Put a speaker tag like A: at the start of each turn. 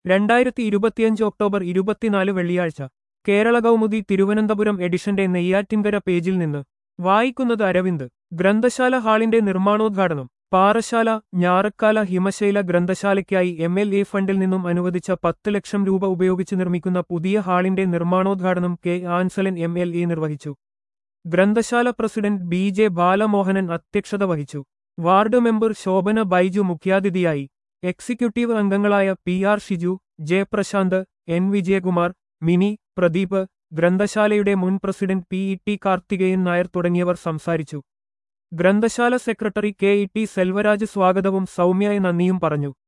A: രണ്ടായിരത്തി ഇരുപത്തിയഞ്ച് ഒക്ടോബർ ഇരുപത്തിനാല് വെള്ളിയാഴ്ച കേരള കൗമുദി തിരുവനന്തപുരം എഡിഷന്റെ നെയ്യാറ്റിൻകര പേജിൽ നിന്ന് വായിക്കുന്നത് അരവിന്ദ് ഗ്രന്ഥശാല ഹാളിന്റെ നിർമ്മാണോദ്ഘാടനം പാറശാല ഞാറക്കാല ഹിമശൈല ഗ്രന്ഥശാലയ്ക്കായി എം എൽ എ ഫണ്ടിൽ നിന്നും അനുവദിച്ച പത്ത് ലക്ഷം രൂപ ഉപയോഗിച്ച് നിർമ്മിക്കുന്ന പുതിയ ഹാളിന്റെ നിർമ്മാണോദ്ഘാടനം K Ansalan M L A നിർവഹിച്ചു ഗ്രന്ഥശാല പ്രസിഡന്റ് ബി ജെ ബാലമോഹനൻ അധ്യക്ഷത വഹിച്ചു വാർഡ് മെമ്പർ ശോഭന ബൈജു മുഖ്യാതിഥിയായി എക്സിക്യൂട്ടീവ് അംഗങ്ങളായ P R Shiju J Prashanth N Vijayakumar Mini Pradeep ഗ്രന്ഥശാലയുടെ മുൻ president P E T Karthikeyan Nair തുടങ്ങിയവർ സംസാരിച്ചു ഗ്രന്ഥശാല secretary K E T Selvaraj സ്വാഗതവും സൗമ്യയെ നന്ദിയും പറഞ്ഞു